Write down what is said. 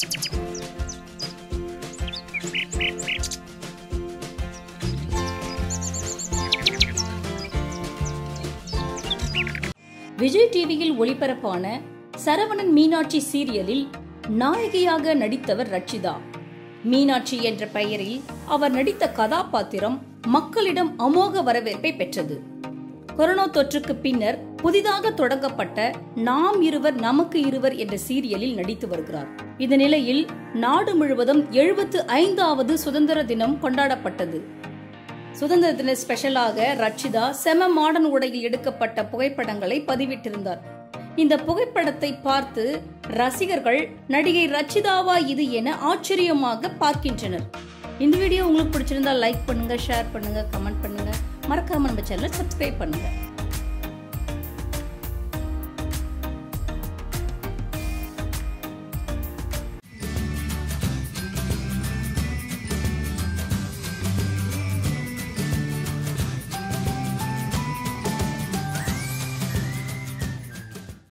விஜய் டிவியில் ஒளிபரப்பான சரவணன் மீனாட்சி சீரியலில் நாயகியாக நடித்தவர் ரட்சிதா மீனாட்சி என்ற பெயரில் அவர் நடித்த கதாபாத்திரம் மக்களிடம் அமோக வரவேற்பை பெற்றது கொரோனா தொற்றுக்கு பின்னர் புதிதாக தொடங்கப்பட்ட நாம் இருவர் நமக்கு இருவர் என்ற சீரியலில் நடித்து வருகிறார் இந்த நிலையில் நாடு முழுவதும் எழுபத்து ஐந்தாவது சுதந்திர தினம் கொண்டாடப்பட்டது சுதந்திர தின ஸ்பெஷலாக ரட்சிதா செம மாடர்ன் உடையில் எடுக்கப்பட்ட புகைப்படங்களை பதிவிட்டிருந்தார் இந்த புகைப்படத்தை பார்த்து ரசிகர்கள் நடிகை ரச்சிதாவா இது என ஆச்சரியமாக பார்க்கின்றனர் இந்த வீடியோ உங்களுக்கு பிடிச்சிருந்தா லைக் பண்ணுங்க ஷேர் பண்ணுங்க கமெண்ட் பண்ணுங்க மறக்காம நம்ம சேனலை சப்ஸ்கிரைப் பண்ணுங்க